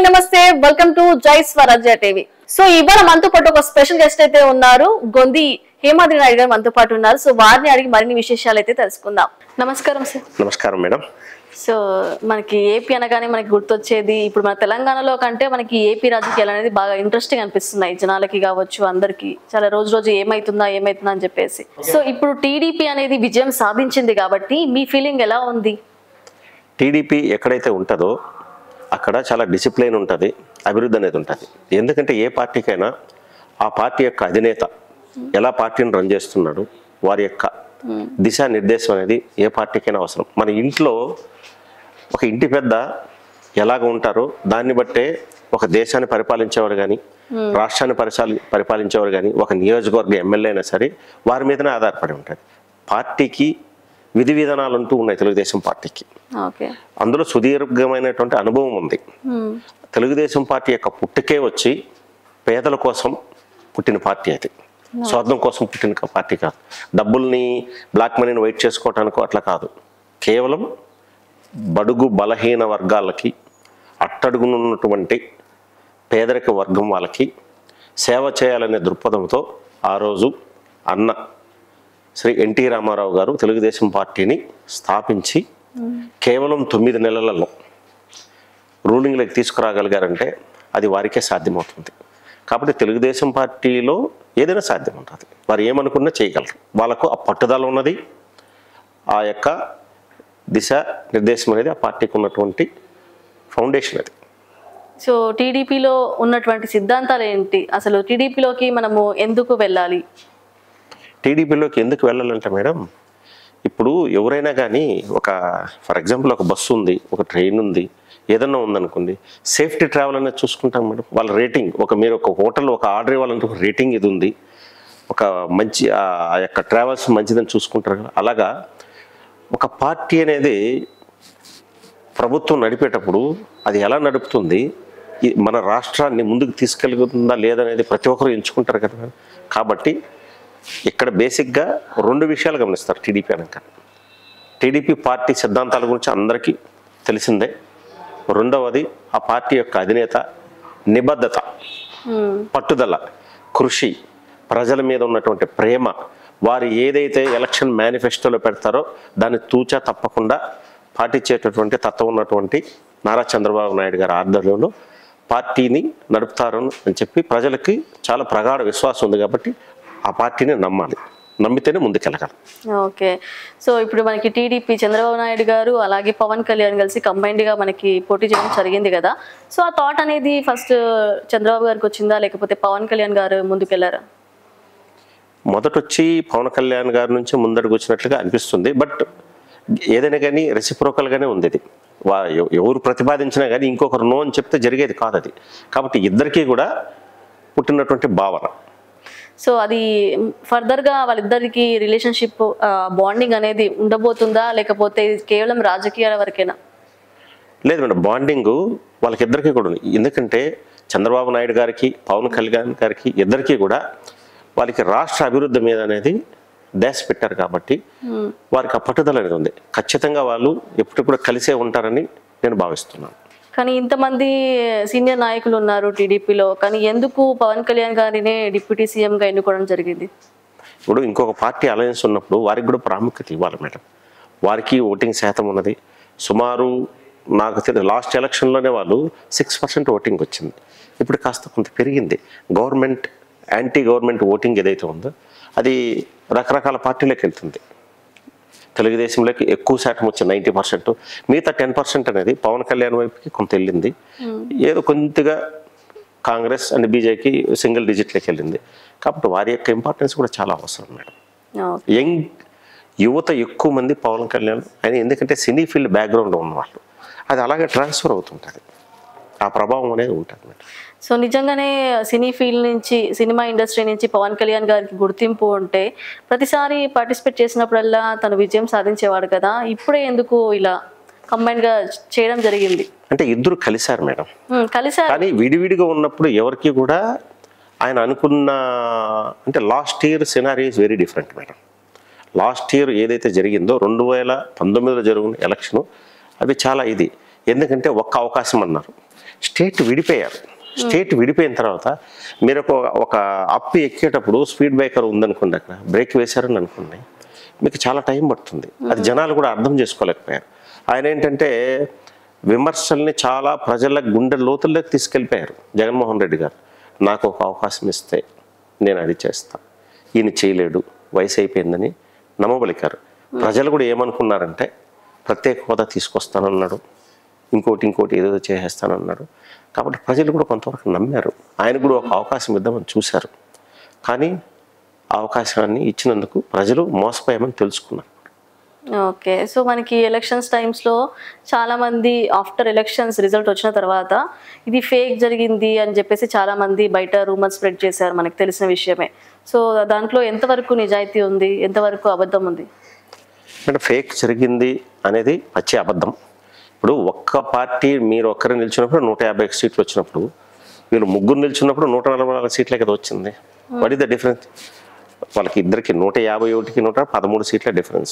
నమస్తే welcome to జై స్వరాజ్య టీవీ సో ఇవాళ మనతో పాటు ఒక స్పెషల్ గెస్ట్ అయితే ఉన్నారు గొంది హేమాద్రి నాయుడు గారు మనతో పాటు ఉన్నారు సో వారిని అడిగి మరిన్ని విశేషాలు అయితే తెలుసుకుందాం నమస్కారం సార్ నమస్కారం మేడం సో మనకి ఏపీ అనగానే మనకి గుర్తొచ్చేది ఇప్పుడు మన తెలంగాణలో కంటే మనకి ఏపీ రాజకీయాలు అనేది బాగా ఇంట్రెస్టింగ్ అనిపిస్తున్నాయి జనాలకి కావచ్చు అందరికి చాలా రోజు రోజు ఏమైతుందా ఏమైతుందా అని చెప్పేసి సో ఇప్పుడు టీడీపీ అనేది విజయం సాధించింది కాబట్టి మీ ఫీలింగ్ ఎలా ఉంది టీడీపీ ఎక్కడైతే ఉంటుందో అక్కడ చాలా డిసిప్లిన్ ఉంటుంది అభివృద్ధి అనేది ఉంటుంది ఎందుకంటే ఏ పార్టీకైనా ఆ పార్టీ యొక్క అధినేత ఎలా పార్టీని రన్ చేస్తున్నాడు వారి యొక్క దిశానిర్దేశం అనేది ఏ పార్టీకైనా అవసరం మన ఇంట్లో ఒక ఇంటి పెద్ద ఎలాగ ఉంటారో దాన్ని బట్టే ఒక దేశాన్ని పరిపాలించేవారు కానీ రాష్ట్రాన్ని పరిపాలి పరిపాలించేవారు కానీ ఒక నియోజకవర్గ ఎమ్మెల్యే అయినా సరే వారి మీదనే ఆధారపడి ఉంటుంది పార్టీకి విధి విధానాలు అంటూ ఉన్నాయి తెలుగుదేశం పార్టీకి ఓకే అందులో సుదీర్ఘమైనటువంటి అనుభవం ఉంది తెలుగుదేశం పార్టీ యొక్క పుట్టుకే వచ్చి పేదల కోసం పుట్టిన పార్టీ అది స్వార్థం కోసం పుట్టిన క- పార్టీ కాదు డబ్బుల్ని బ్లాక్ మనీని వెయిట్ చేసుకోవటానికో అట్లా కాదు కేవలం బడుగు బలహీన వర్గాలకి అట్టడుగునున్నటువంటి పేదరిక వర్గం వాళ్ళకి సేవ చేయాలనే దృక్పథంతో ఆ రోజు అన్న శ్రీ ఎన్టీ రామారావు గారు తెలుగుదేశం పార్టీని స్థాపించి కేవలం తొమ్మిది నెలలలో రూలింగ్లోకి తీసుకురాగలిగారంటే అది వారికే సాధ్యమవుతుంది కాబట్టి తెలుగుదేశం పార్టీలో ఏదైనా సాధ్యం ఉంటుంది వారు ఏమనుకున్నా చేయగలరు వాళ్ళకు ఆ పట్టుదల ఉన్నది ఆ యొక్క దిశ నిర్దేశం అనేది ఆ పార్టీకి ఉన్నటువంటి ఫౌండేషన్ అది సో టీడీపీలో ఉన్నటువంటి సిద్ధాంతాలు ఏంటి అసలు టీడీపీలోకి మనము ఎందుకు వెళ్ళాలి టీడీపీలోకి ఎందుకు వెళ్ళాలంటే మేడం ఇప్పుడు ఎవరైనా కానీ ఒక ఫర్ ఎగ్జాంపుల్ ఒక బస్సు ఉంది ఒక ట్రైన్ ఉంది ఏదన్నా ఉందనుకోండి సేఫ్టీ ట్రావెల్ అనేది చూసుకుంటాం మేడం వాళ్ళ రేటింగ్ ఒక మీరు ఒక హోటల్ ఒక ఆర్డర్ ఇవ్వాలంటే ఒక రేటింగ్ ఇది ఉంది ఒక మంచి ఆ ఆ యొక్క ట్రావెల్స్ మంచిదని చూసుకుంటారు కదా అలాగా ఒక పార్టీ అనేది ప్రభుత్వం నడిపేటప్పుడు అది ఎలా నడుపుతుంది ఈ మన రాష్ట్రాన్ని ముందుకు తీసుకెళ్తుందా లేదనేది ప్రతి ఒక్కరు ఎంచుకుంటారు కదా మేడం. కాబట్టి ఇక్కడ బేసిక్గా రెండు విషయాలు గమనిస్తారు టీడీపీ అనక టీడీపీ పార్టీ సిద్ధాంతాల గురించి అందరికీ తెలిసిందే రెండవది ఆ పార్టీ యొక్క అధినేత నిబద్ధత పట్టుదల కృషి ప్రజల మీద ఉన్నటువంటి ప్రేమ వారు ఏదైతే ఎలక్షన్ మేనిఫెస్టోలో పెడతారో దాన్ని తూచా తప్పకుండా పాటించేటటువంటి తత్వం ఉన్నటువంటి నారా చంద్రబాబు నాయుడు గారి ఆధ్వర్యంలో పార్టీని నడుపుతారు అని చెప్పి ప్రజలకి చాలా ప్రగాఢ విశ్వాసం ఉంది కాబట్టి ఆ పార్టీని నమ్మాలి నమ్మితేనే ముందుకెళ్ళగలం ఓకే సో ఇప్పుడు మనకి టీడీపీ చంద్రబాబు నాయుడు గారు అలాగే పవన్ కళ్యాణ్ కలిసి combined గా మనకి పోటీ చేయడం జరిగింది కదా సో ఆ థాట్ అనేది ఫస్ట్ చంద్రబాబు గారికి వచ్చిందా లేకపోతే పవన్ కళ్యాణ్ గారు ముందుకెళ్లారా మొదటొచ్చి పవన్ కళ్యాణ్ గారి నుంచి ముందడుగు వచ్చినట్లుగా అనిపిస్తుంది బట్ ఏదైనా కానీ రెసిప్రోకల్గానే ఉంది ఇది వా ఎవ- ఎవరు ప్రతిపాదించినా కానీ ఇంకొకరు నో అని చెప్తే జరిగేది కాదు అది కాబట్టి ఇద్దరికీ కూడా పుట్టినటువంటి భావన సో అది ఫర్దర్ గా వాళ్ళిద్దరికి రిలేషన్షిప్ బాండింగ్ అనేది ఉండబోతుందా లేకపోతే ఇది కేవలం రాజకీయాల వరకేనా లేదు మేడం బాండింగ్ వాళ్ళకిద్దరికీ కూడా ఉంది ఎందుకంటే చంద్రబాబు నాయుడు గారికి పవన్ కళ్యాణ్ గారికి ఇద్దరికీ కూడా వాళ్ళకి రాష్ట్ర అభివృద్ధి మీద అనేది డాష్ పెట్టారు కాబట్టి వారికి ఆ పట్టుదల అనేది ఉంది ఖచ్చితంగా వాళ్ళు ఎప్పుడెప్పుడు కలిసే ఉంటారని నేను భావిస్తున్నాను కానీ ఇంతమంది సీనియర్ నాయకులు ఉన్నారు టీడీపీలో కానీ ఎందుకు పవన్ కళ్యాణ్ గారినే డిప్యూటీ సీఎం గా ఎన్నుకోవడం జరిగింది ఇప్పుడు ఇంకొక పార్టీ అలయన్స్ ఉన్నప్పుడు వారికి కూడా ప్రాముఖ్యత ఇవ్వాలి మేడం వారికి ఓటింగ్ శాతం ఉన్నది సుమారు నాకు తెలియదు లాస్ట్ ఎలక్షన్లోనే వాళ్ళు సిక్స్ పర్సెంట్ ఓటింగ్ వచ్చింది ఇప్పుడు కాస్త కొంత పెరిగింది గవర్నమెంట్ యాంటీ గవర్నమెంట్ ఓటింగ్ ఏదైతే ఉందో అది రకరకాల పార్టీలకు వెళ్తుంది తెలుగుదేశంలోకి ఎక్కువ శాతం వచ్చింది నైంటీ పర్సెంట్ మిగతా టెన్ పర్సెంట్ అనేది పవన్ కళ్యాణ్ వైపుకి కొంత వెళ్ళింది ఏదో కొద్దిగా కాంగ్రెస్ అండ్ బీజేపీ సింగిల్ డిజిట్లోకి వెళ్ళింది కాబట్టి వారి యొక్క ఇంపార్టెన్స్ కూడా చాలా అవసరం మేడం ఓకే. యంగ్ యువత ఎక్కువ మంది పవన్ కళ్యాణ్ ఆయన ఎందుకంటే సినీ ఫీల్డ్ బ్యాక్గ్రౌండ్ ఉన్నవాళ్ళు అది అలాగే ట్రాన్స్ఫర్ అవుతుంటుంది ఆ ప్రభావం అనేది ఉంటుంది మేడం సో నిజంగానే సినీ ఫీల్డ్ నుంచి సినిమా ఇండస్ట్రీ నుంచి పవన్ కళ్యాణ్ గారికి గుర్తింపు ఉంటే ప్రతిసారి పార్టిసిపేట్ చేసినప్పుడల్లా తను విజయం సాధించేవాడు కదా ఇప్పుడే ఎందుకు ఇలా combined గా చేయడం జరిగింది అంటే ఇద్దరు కలిశారు మేడం ఉమ్, కలిసారు కానీ విడివిడిగా ఉన్నప్పుడు ఎవరికి కూడా ఆయన అనుకున్న అంటే last year scenario is very different madam last year ఏదైతే జరిగిందో రెండు వేల పంతొమ్మిదిలో జరిగిన ఎలక్షన్ అది చాలా ఇది ఎందుకంటే ఒక్క అవకాశం అన్నారు స్టేట్ విడిపోయారు స్టేట్ విడిపోయిన తర్వాత మీరు ఒక ఒక అప్పు ఎక్కేటప్పుడు స్పీడ్ బ్రేకర్ ఉందనుకోండి అక్కడ బ్రేక్ వేశారని అనుకోండి మీకు చాలా టైం పడుతుంది అది జనాలు కూడా అర్థం చేసుకోలేకపోయారు ఆయన ఏంటంటే విమర్శల్ని చాలా ప్రజల గుండె లోతుల్లోకి తీసుకెళ్ళిపోయారు జగన్మోహన్ రెడ్డి గారు నాకు ఒక అవకాశం ఇస్తే నేను అది చేస్తా ఈయన చేయలేడు వయసు అయిపోయిందని నమ్మబలికారు ప్రజలు కూడా ఏమనుకున్నారంటే ప్రత్యేక హోదా తీసుకొస్తానన్నాడు ఇంకోటి ఇంకోటి ఏదేదో చేసేస్తానన్నాడు కాబట్టి ప్రజలు కూడా కొంతవరకు నమ్మారు ఆయన కూడా ఒక అవకాశం ఇద్దామని చూశారు కానీ ఆ అవకాశాన్ని ఇచ్చినందుకు ప్రజలు మోసపోయామని తెలుసుకున్నారు ఓకే సో మనకి ఎలక్షన్స్ టైమ్స్లో చాలా మంది ఆఫ్టర్ ఎలక్షన్స్ రిజల్ట్ వచ్చిన తర్వాత ఇది ఫేక్ జరిగింది అని చెప్పేసి చాలా మంది బయట రూమర్స్ స్ప్రెడ్ చేశారు మనకు తెలిసిన విషయమే సో దాంట్లో ఎంతవరకు నిజాయితీ ఉంది ఎంతవరకు అబద్ధం ఉంది అంటే ఫేక్ జరిగింది అనేది పచ్చి అబద్ధం ఇప్పుడు ఒక్క పార్టీ మీరు ఒక్కరు నిల్చున్నప్పుడు నూట యాభై సీట్లు వచ్చినప్పుడు వీళ్ళు ముగ్గురు నిల్చున్నప్పుడు నూట నలభై నాలుగు సీట్లే కదా వచ్చింది వాట్ ఇస్ ద డిఫరెన్స్ వాళ్ళకి ఇద్దరికి నూట యాభై ఒకటికి నూట పదమూడు సీట్ల డిఫరెన్స్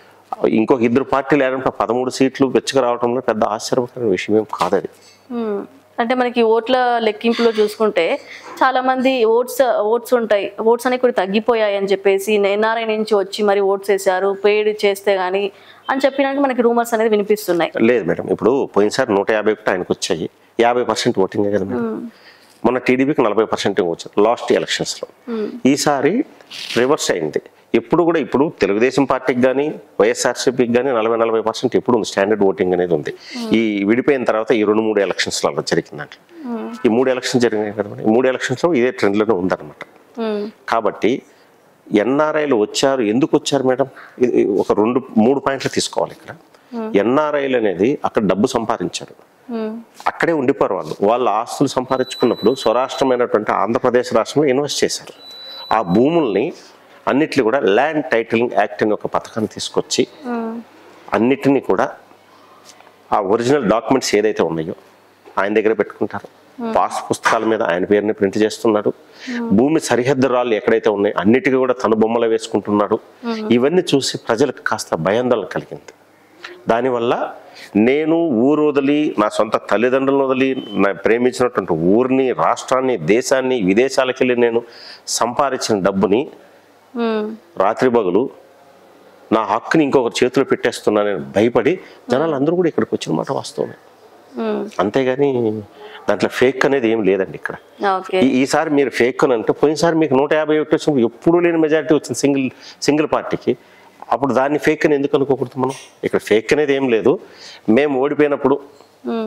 ఇంకొక ఇద్దరు పార్టీలు ఏడంటే పదమూడు సీట్లు వెచ్చుకు రావడంలో పెద్ద ఆశ్చర్యకరమైన విషయం ఏం కాదది Hmm. అంటే మనకి ఓట్ల లెక్కింపులో చూసుకుంటే చాలా మంది ఓట్స్ ఓట్స్ ఉంటాయి ఓట్స్ అనేవి కూడా తగ్గిపోయాయి అని చెప్పేసి ఎన్ఆర్ఐ నుంచి వచ్చి మరి ఓట్స్ వేశారు పెయిడ్ చేస్తే గానీ అని చెప్పినాక మనకి రూమర్స్ అనేది వినిపిస్తున్నాయి లేదు మేడం ఇప్పుడు పోయినసారి నూట యాభై ఒకటి ఆయనకు వచ్చాయి యాభై పర్సెంట్ ఓటింగ్ కదా మేడం మొన్న టీడీపీకి నలభై పర్సెంట్ వచ్చింది లాస్ట్ ఎలక్షన్స్లో ఈసారి రివర్స్ అయింది ఎప్పుడు కూడా ఇప్పుడు తెలుగుదేశం పార్టీకి కానీ వైఎస్ఆర్సీపీకి కానీ నలభై నలభై పర్సెంట్ ఎప్పుడు ఉంది స్టాండర్డ్ ఓటింగ్ అనేది ఉంది ఈ విడిపోయిన తర్వాత ఈ రెండు మూడు ఎలక్షన్స్లో అలా జరిగిందంట ఈ మూడు ఎలక్షన్స్ జరిగినాయి కదా మేడం. ఈ మూడు ఎలక్షన్స్లో ఇదే ట్రెండ్లోనే ఉందన్నమాట Hmm. కాబట్టి ఎన్ఆర్ఐలు వచ్చారు ఎందుకు వచ్చారు మేడం ఇది ఒక రెండు మూడు పాయింట్లు తీసుకోవాలి ఇక్కడ ఎన్ఆర్ఐలు అనేది అక్కడ డబ్బు సంపాదించారు Hmm. అక్కడే ఉండిపోరు వాళ్ళు వాళ్ళ ఆస్తులు సంపాదించుకున్నప్పుడు స్వరాష్ట్రమైనటువంటి ఆంధ్రప్రదేశ్ రాష్ట్రంలో ఇన్వెస్ట్ చేశారు ఆ భూముల్ని అన్నిటిని కూడా ల్యాండ్ టైటిలింగ్ యాక్ట్ అనే ఒక పథకాన్ని తీసుకొచ్చి Hmm. అన్నిటినీ కూడా ఆ ఒరిజినల్ డాక్యుమెంట్స్ ఏదైతే ఉన్నాయో ఆయన దగ్గర పెట్టుకుంటారు పాస్ పుస్తకాల మీద ఆయన పేరుని ప్రింట్ చేస్తున్నాడు భూమి సరిహద్దు రాళ్ళు ఎక్కడైతే ఉన్నాయో అన్నిటికీ కూడా తన బొమ్మలు వేసుకుంటున్నాడు ఇవన్నీ చూసి ప్రజలకు కాస్త భయాందోళన కలిగింది దానివల్ల నేను ఊరు వదిలి నా సొంత తల్లిదండ్రులను వదిలి నా ప్రేమించినటువంటి ఊరిని రాష్ట్రాన్ని దేశాన్ని విదేశాలకు వెళ్ళి నేను సంపాదించిన డబ్బుని Hmm. రాత్రి బగులు నా హక్కుని ఇంకొకరి చేతిలో పెట్టేస్తున్నానని భయపడి జనాలు అందరూ కూడా ఇక్కడికి వచ్చిన మాట వాస్తవమే Hmm. అంతేగాని దాంట్లో ఫేక్ అనేది ఏం లేదండి ఇక్కడ ఓకే ఈ- ఈసారి మీరు ఫేక్ అని అంటే పోయినసారి మీకు నూట యాభై ఒకటి వచ్చినప్పుడు ఎప్పుడూ లేని మెజారిటీ వచ్చింది సింగిల్ సింగిల్ పార్టీకి అప్పుడు దాన్ని ఫేక్ అని ఎందుకు అనుకోకూడదు మనం ఇక్కడ ఫేక్ అనేది ఏం లేదు మేము ఓడిపోయినప్పుడు Hmm.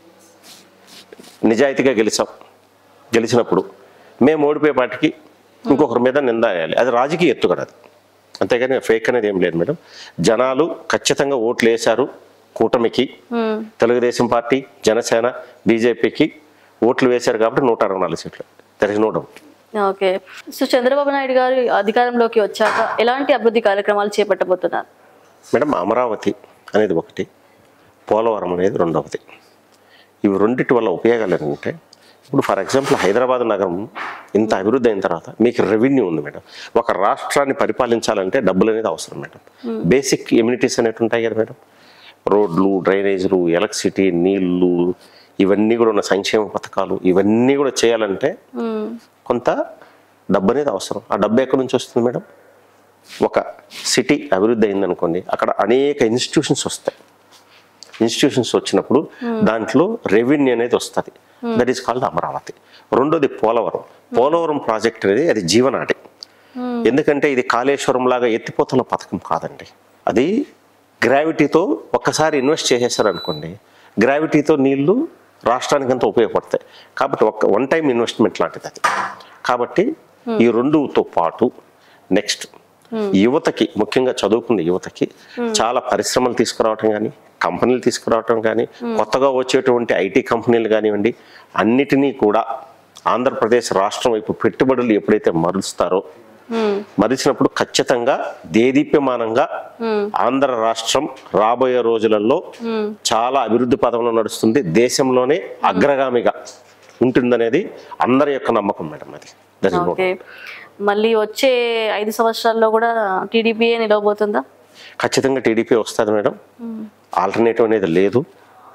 నిజాయితీగా గెలిచాం గెలిచినప్పుడు మేము ఓడిపోయే పార్టీకి ఇంకొకరి మీద నింద వేయాలి అది రాజకీయ ఎత్తుగడ అది అంతేగాని ఫేక్ అనేది ఏం లేదు మేడం జనాలు ఖచ్చితంగా ఓట్లు వేశారు కూటమికి Hmm. తెలుగుదేశం పార్టీ జనసేన బీజేపీకి ఓట్లు వేశారు కాబట్టి నూట అరవై నాలుగు సీట్లు there is no doubt okay so Chandrababu Naidu గారు అధికారంలోకి వచ్చాక ఎలాంటి అభివృద్ధి కార్యక్రమాలు చేపట్టబోతున్నారు మేడం అమరావతి అనేది ఒకటి పోలవరం అనేది రెండవది ఇవి రెండిటి వల్ల ఉపయోగాలు ఏంటంటే ఇప్పుడు ఫర్ ఎగ్జాంపుల్ హైదరాబాద్ నగరం ఇంత అభివృద్ధి అయిన తర్వాత మీకు రెవెన్యూ ఉంది మేడం ఒక రాష్ట్రాన్ని పరిపాలించాలంటే డబ్బులు అనేది అవసరం మేడం బేసిక్ ఎమ్యూనిటీస్ అనేవి ఉంటాయి కదా మేడం రోడ్లు డ్రైనేజీలు ఎలక్ట్రిసిటీ నీళ్లు ఇవన్నీ కూడా ఉన్న సంక్షేమ పథకాలు ఇవన్నీ కూడా చేయాలంటే Hmm. కొంత డబ్బు అనేది అవసరం ఆ డబ్బు ఎక్కడి నుంచి వస్తుంది మేడం ఒక సిటీ అభివృద్ధి అయిందనుకోండి అక్కడ అనేక ఇన్స్టిట్యూషన్స్ వస్తాయి ఇన్స్టిట్యూషన్స్ వచ్చినప్పుడు దాంట్లో రెవెన్యూ అనేది వస్తుంది దట్ ఈస్ కాల్డ్ అమరావతి రెండోది పోలవరం పోలవరం ప్రాజెక్ట్ అనేది అది జీవనాడి ఎందుకంటే ఇది కాళేశ్వరం లాగా ఎత్తిపోతల పథకం కాదండి అది గ్రావిటీతో ఒక్కసారి ఇన్వెస్ట్ చేసేసారు అనుకోండి గ్రావిటీతో నీళ్లు రాష్ట్రానికి అంతా ఉపయోగపడతాయి కాబట్టి ఒక వన్ టైం ఇన్వెస్ట్మెంట్ లాంటిది అది కాబట్టి ఈ రెండుతో పాటు నెక్స్ట్ యువతకి ముఖ్యంగా చదువుకున్న యువతకి చాలా పరిశ్రమలు తీసుకురావటం కానీ కంపెనీలు తీసుకురావటం కానీ కొత్తగా వచ్చేటువంటి ఐటీ కంపెనీలు కానివ్వండి అన్నిటినీ కూడా ఆంధ్రప్రదేశ్ రాష్ట్రం వైపు పెట్టుబడులు ఎప్పుడైతే మరుస్తారో Hmm. మరిచినప్పుడు ఖచ్చితంగా దేదీప్యమానంగా ఆంధ్ర రాష్ట్రం రాబోయే రోజులలో చాలా అభివృద్ధి పదంలో నడుస్తుంది దేశంలోనే అగ్రగామిగా ఉంటుందనేది అందరి యొక్క నమ్మకం మేడం అది That is what- ఓకే మళ్ళీ వచ్చే ఐదు సంవత్సరాల్లో కూడా టీడీపీఏ నిలవబోతుందా ఖచ్చితంగా టీడీపీ వస్తుంది మేడం ఆల్టర్నేటివ్ అనేది లేదు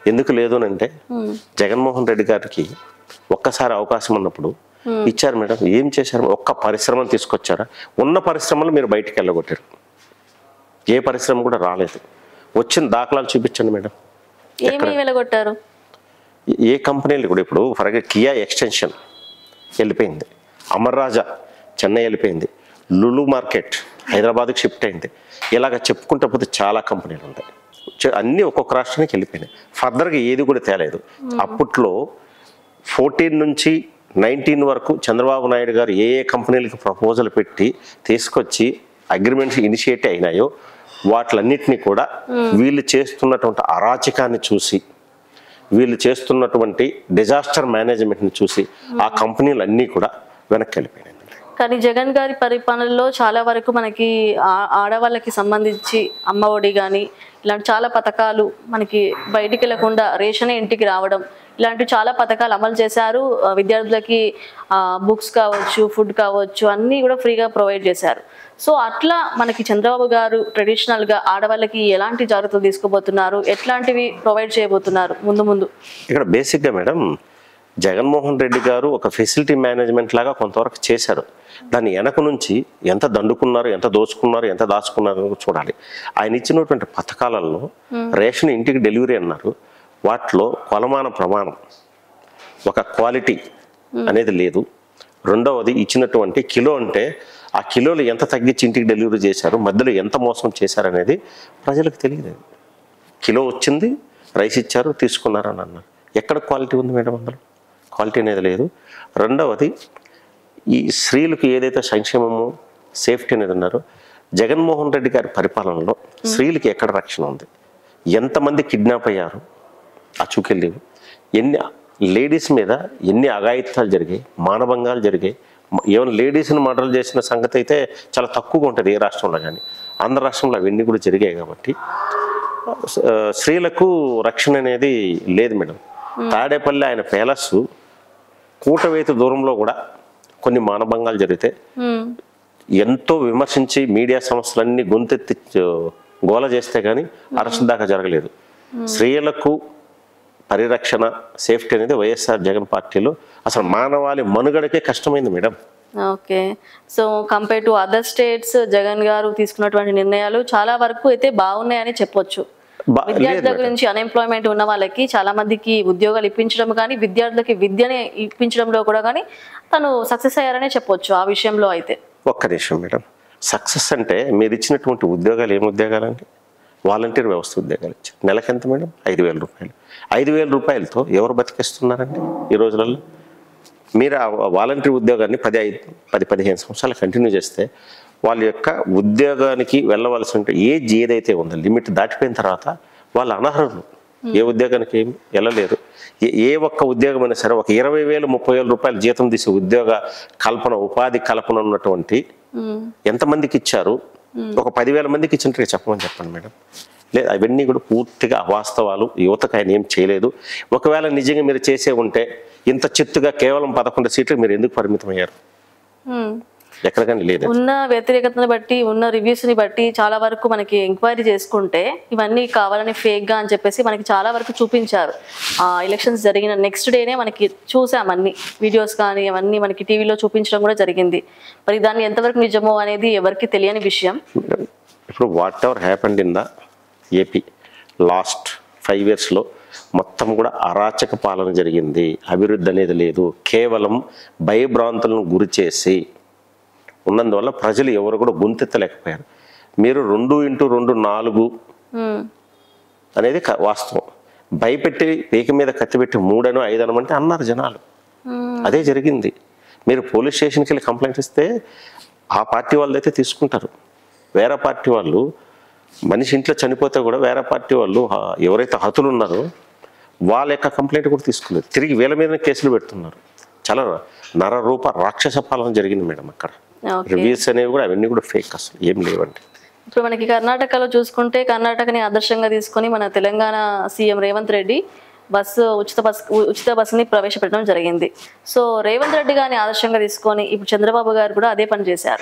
ఎందుకు లేదు అని అంటే జగన్మోహన్ రెడ్డి గారికి ఒక్కసారి అవకాశం ఉన్నప్పుడు ఇచ్చారు మేడం ఏం చేశారు ఒక్క పరిశ్రమను తీసుకొచ్చారా ఉన్న పరిశ్రమలు మీరు బయటికి వెళ్ళగొట్టారు ఏ పరిశ్రమ కూడా రాలేదు వచ్చిన దాఖలాలు చూపించండి మేడం ఏమి వెలగొట్టారు ఏ కంపెనీలు కూడా ఇప్పుడు ఫర్ కియా ఎక్స్టెన్షన్ వెళ్ళిపోయింది అమర్ రాజా చెన్నై వెళ్ళిపోయింది లులు మార్కెట్ హైదరాబాద్కి షిఫ్ట్ అయింది ఇలాగ చెప్పుకుంటే పోతే చాలా కంపెనీలు ఉంటాయి చ- అన్నీ ఒక్కొక్క రాష్ట్రానికి వెళ్ళిపోయినాయి ఫర్దర్గా ఏది కూడా తేలేదు అప్పట్లో ఫోర్టీన్ నుంచి నైన్టీన్ వరకు చంద్రబాబు నాయుడు గారు ఏ ఏ కంపెనీలకు ప్రపోజల్ పెట్టి తీసుకొచ్చి అగ్రిమెంట్స్ ఇనిషియేట్ అయినాయో వాటిలన్నిటినీ కూడా వీళ్ళు చేస్తున్నటువంటి అరాచకాన్ని చూసి వీళ్ళు చేస్తున్నటువంటి డిజాస్టర్ మేనేజ్మెంట్ని చూసి ఆ కంపెనీలు అన్నీ కూడా వెనక్కి వెళ్ళిపోయినాయి కానీ జగన్ గారి పరిపాలనలో చాలా వరకు మనకి ఆ- ఆడవాళ్ళకి సంబంధించి అమ్మ ఒడి కానీ ఇలాంటి చాలా పథకాలు మనకి బయటికి వెళ్లకుండా రేషనే ఇంటికి రావడం ఇలాంటి చాలా పథకాలు అమలు చేశారు ఆ, విద్యార్థులకి బుక్స్ కావచ్చు ఫుడ్ కావచ్చు అన్నీ కూడా ఫ్రీగా ప్రొవైడ్ చేశారు సో అట్లా మనకి చంద్రబాబు గారు ట్రెడిషనల్గా ఆడవాళ్ళకి ఎలాంటి జాగ్రత్తలు తీసుకోబోతున్నారు ఎట్లాంటివి ప్రొవైడ్ చేయబోతున్నారు ముందు ముందు ఇక్కడ బేసిక్గా మేడం జగన్మోహన్ రెడ్డి గారు ఒక ఫెసిలిటీ మేనేజ్మెంట్ లాగా కొంతవరకు చేశారు దాని వెనక నుంచి ఎంత దండుకున్నారు ఎంత దోచుకున్నారు ఎంత దాచుకున్నారు అని చూడాలి ఆయన ఇచ్చినటువంటి పథకాలలో రేషన్ ఇంటికి డెలివరీ అన్నారు వాటిలో కొలమాన ప్రమాణం ఒక క్వాలిటీ అనేది లేదు రెండవది ఇచ్చినటువంటి కిలో అంటే ఆ కిలోలు ఎంత తగ్గించి ఇంటికి డెలివరీ చేశారు మధ్యలో ఎంత మోసం చేశారనేది ప్రజలకు తెలియదు కిలో వచ్చింది రైస్ ఇచ్చారు తీసుకున్నారు అని అన్నారు ఎక్కడ క్వాలిటీ ఉంది మేడం అందులో క్వాలిటీ అనేది లేదు రెండవది ఈ స్త్రీలకు ఏదైతే సంక్షేమము సేఫ్టీ అనేది ఉన్నారో జగన్మోహన్ రెడ్డి గారి పరిపాలనలో స్త్రీలకి ఎక్కడ రక్షణ ఉంది ఎంతమంది కిడ్నాప్ అయ్యారు ఆ చూకెళ్ళేవి ఎన్ని లేడీస్ మీద ఎన్ని అఘాయిత్యాలు జరిగాయి మానభంగాలు జరిగాయి ఈవెన్ లేడీస్ని మర్డర్ చేసిన సంగతి అయితే చాలా తక్కువగా ఉంటుంది ఏ రాష్ట్రంలో కానీ ఆంధ్ర రాష్ట్రంలో అవన్నీ కూడా జరిగాయి కాబట్టి ఆ, స్త్రీలకు రక్షణ అనేది లేదు మేడం తాడేపల్లి ఆయన పేలస్ కూటవేతి దూరంలో కూడా కొన్ని మానభంగాలు జరిగితే ఉమ్, ఎంతో విమర్శించి మీడియా సంస్థలన్నీ గొంతెత్తి ఆ, గోల చేస్తే కానీ అరెస్ట్ దాకా జరగలేదు స్త్రీలకు పరిరక్షణ సేఫ్టీ అనేది వైఎస్ఆర్ జగన్ పార్టీలో అసలు మానవాళి మనుగడకే కష్టమైంది madam okay so compare to other states Jagan గారు తీసుకున్నటువంటి నిర్ణయాలు చాలా వరకు అయితే బాగున్నాయని చెప్పొచ్చు బా- లేదు విద్యార్థుల మేడం. గురించి అన్ఎంప్లాయ్మెంట్ ఉన్న వాళ్ళకి చాలా మందికి ఉద్యోగాలు ఇప్పించడం కానీ విద్యార్థులకి విద్యని ఇప్పించడంలో కూడా కానీ తను సక్సెస్ అయ్యారనే చెప్పొచ్చు ఆ విషయంలో అయితే ఒక్క నిమిషం మేడం సక్సెస్ అంటే మీరు ఇచ్చినటువంటి ఉద్యోగాలు ఏం ఉద్యోగాలండి వాలంటీర్ వ్యవస్థ ఉద్యోగాలు ఇచ్చారు నెలకి ఎంత మేడం ఐదు వేల రూపాయలు ఐదు వేల రూపాయలతో ఎవరు బతికేస్తున్నారండి ఈ రోజులలో మీరు ఆ వాలంటీర్ ఉద్యోగాన్ని పది ఐదు పది పదిహేను సంవత్సరాలు కంటిన్యూ చేస్తే వాళ్ళ యొక్క ఉద్యోగానికి వెళ్ళవలసిన ఏజ్ ఏదైతే ఉందో లిమిట్ దాటిపోయిన తర్వాత వాళ్ళు అనర్హులు ఏ ఉద్యోగానికి ఏమి వెళ్ళలేరు ఏ ఏ ఒక్క ఉద్యోగం అయినా సరే ఒక ఇరవై వేలు ముప్పై వేల రూపాయలు జీతం తీసే ఉద్యోగ కల్పన ఉపాధి కల్పన ఉన్నటువంటి ఉమ్, ఎంతమందికి ఇచ్చారు ఒక పదివేల మందికి ఇచ్చినట్టుగా చెప్పమని చెప్పండి మేడం లేదు అవన్నీ కూడా పూర్తిగా అవాస్తవాలు యువతకు ఆయన ఏం చేయలేదు ఒకవేళ నిజంగా మీరు చేసే ఉంటే ఇంత చిత్తుగా కేవలం పదకొండు సీట్లు మీరు ఎందుకు పరిమితం అయ్యారు ఉమ్. ఎక్కడ కానీ లేదు ఉన్న వ్యతిరేకతను బట్టి ఉన్న రివ్యూస్ ని బట్టి చాలా వరకు మనకి ఎంక్వైరీ చేసుకుంటే ఇవన్నీ కావాలని ఫేక్ గా అని చెప్పేసి మనకి చాలా వరకు చూపించారు ఆ ఎలక్షన్స్ జరిగిన నెక్స్ట్ డేనే మనకి చూసాం అన్ని వీడియోస్ కానీ అవన్నీ మనకి టీవీలో చూపించడం కూడా జరిగింది మరి దాన్ని ఎంతవరకు నిజమో అనేది ఎవరికి తెలియని విషయం మేడం, ఇప్పుడు whatever happened in the AP last five ఇయర్స్లో మొత్తం కూడా అరాచక పాలన జరిగింది అభివృద్ధి అనేది లేదు కేవలం భయభ్రాంతులను గురి చేసి ఉన్నందువల్ల ప్రజలు ఎవరు కూడా గొంతెత్తలేకపోయారు మీరు రెండు ఇంటూ రెండు నాలుగు ఉమ్, అనేది క- వాస్తవం భయపెట్టి పీక మీద కత్తి పెట్టి మూడను ఐదను అంటే అన్నారు జనాలు ఉమ్, అదే జరిగింది మీరు పోలీస్ స్టేషన్కి వెళ్ళి కంప్లైంట్ ఇస్తే ఆ పార్టీ వాళ్ళైతే తీసుకుంటారు వేరే పార్టీ వాళ్ళు మనిషి ఇంట్లో చనిపోతే కూడా వేరే పార్టీ వాళ్ళు ఆ, ఎవరైతే హతులు ఉన్నారో వాళ్ళ యొక్క కంప్లైంట్ కూడా తీసుకోలేదు తిరిగి వీళ్ళ మీదనే కేసులు పెడుతున్నారు చాలా నర రూప రాక్షస పాలన జరిగింది మేడం అక్కడ ఓకే రివ్యూస్ అనేవి కూడా అవన్నీ కూడా ఫేక్ అసలు ఏం లేవండి ఇప్పుడు మనకి కర్ణాటకలో చూసుకుంటే కర్ణాటకని ఆదర్శంగా తీసుకొని మన తెలంగాణ సీఎం రేవంత్ రెడ్డి బస్సు ఉచిత బస్ ఉచిత బస్సుని ప్రవేశపెట్టడం జరిగింది సో రేవంత్ రెడ్డి గారిని ఆదర్శంగా తీసుకొని ఇప్పుడు చంద్రబాబు గారు కూడా అదే పని చేశారు